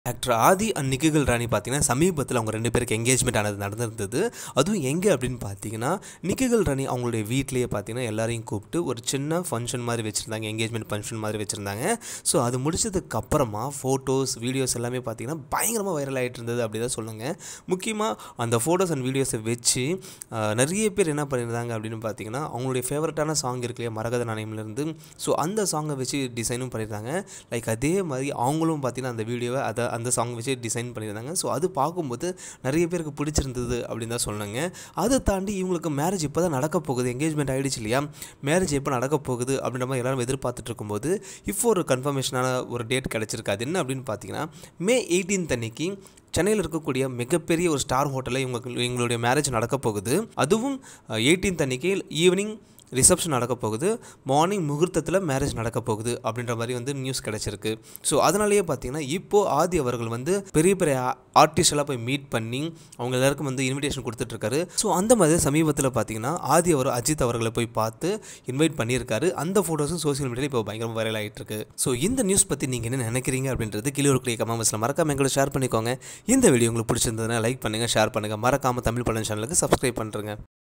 actor Aadhi and நிக்கிகள் ராணி பார்த்தீங்கன்னா சமீபத்தில் அவங்க ரெண்டு பேருக்கு எங்கேஜ்மெண்ட் ஆனது நடந்திருந்தது அதுவும் எங்கே அப்படின்னு பார்த்தீங்கன்னா நிக்கிகள் ராணி அவங்களுடைய வீட்லேயே பார்த்தீங்கன்னா எல்லாரையும் கூப்பிட்டு ஒரு சின்ன ஃபங்க்ஷன் மாதிரி வச்சுருந்தாங்க எங்கேஜ்மெண்ட் ஃபங்க்ஷன் மாதிரி வச்சுருந்தாங்க ஸோ அது முடிச்சதுக்கு அப்புறமா ஃபோட்டோஸ் வீடியோஸ் எல்லாமே பார்த்தீங்கன்னா பயங்கரமாக வைரல் ஆகிட்டு இருந்தது அப்படி தான் சொல்லுங்க முக்கியமாக அந்த ஃபோட்டோஸ் அண்ட் வீடியோஸை வச்சு ஆஹ், நிறைய பேர் என்ன பண்ணியிருந்தாங்க அப்படின்னு பார்த்தீங்கன்னா அவங்களுடைய ஃபேவரட்டான சாங் இருக்கு இல்லையா மரகத நாணயம்லேருந்து ஸோ அந்த சாங்கை வச்சு டிசைனும் பண்ணியிருந்தாங்க லைக் அதே மாதிரி அவங்களும் பார்த்தீங்கன்னா அந்த வீடியோவை அதை அந்த சாங் வச்சு டிசைன் பண்ணியிருந்தாங்க ஸோ அது பார்க்கும்போது நிறைய பேருக்கு பிடிச்சிருந்தது அப்படின்னு தான் சொன்னாங்க அதை தாண்டி இவங்களுக்கு மேரேஜ் இப்போ தான் நடக்க போகுது என்கேஜ்மெண்ட் ஆகிடுச்சு இல்லையா மேரேஜ் எப்போ நடக்க போகுது அப்படின்ற மாதிரி எல்லாரும் எதிர்பார்த்துட்டு இருக்கும்போது இப்போ ஒரு கன்ஃபர்மேஷனான ஒரு டேட் கிடச்சிருக்கு அது என்ன அப்படின்னு பார்த்தீங்கன்னா மே 18th அன்னைக்கு சென்னையில் இருக்கக்கூடிய மிகப்பெரிய ஒரு ஸ்டார் ஹோட்டலில் இவங்க எங்களுடைய மேரேஜ் நடக்க போகுது அதுவும் எயிட்டீன்த் அன்னைக்கு ஈவினிங் ரிசப்ஷன் நடக்க போகுது மார்னிங் முகூர்த்தத்தில் மேரேஜ் நடக்க போகுது அப்படின்ற மாதிரி வந்து நியூஸ் கிடச்சிருக்கு ஸோ அதனாலேயே பார்த்தீங்கன்னா இப்போது ஆதி அவர்கள் வந்து பெரிய பெரிய ஆர்டிஸ்ட் எல்லாம் போய் மீட் பண்ணி அவங்க எல்லாருக்கும் வந்து இன்விடேஷன் கொடுத்துட்ருக்காரு ஸோ அந்த மாதிரி சமீபத்தில் பார்த்தீங்கன்னா ஆதி அவர் அஜித் அவர்களை போய் பார்த்து இன்வைட் பண்ணியிருக்காரு அந்த ஃபோட்டோஸும் சோஷியல் மீடியாவில் இப்போ பயங்கரமாக வைரல் ஆகிட்டு இருக்கு ஸோ இந்த நியூஸ் பற்றி நீங்கள் என்ன நினைக்கிறீங்க அப்படின்றது கீழே ஒரு கமெண்ட்ஸில் மறக்காம எங்களோட ஷேர் பண்ணிக்கோங்க இந்த வீடியோ உங்களுக்கு பிடிச்சிருந்ததுன்னா லைக் பண்ணுங்கள் ஷேர் பண்ணுங்கள் மறக்காமல் தமிழ் படம் சேனலுக்கு சப்ஸ்கிரைப் பண்ணுறேங்க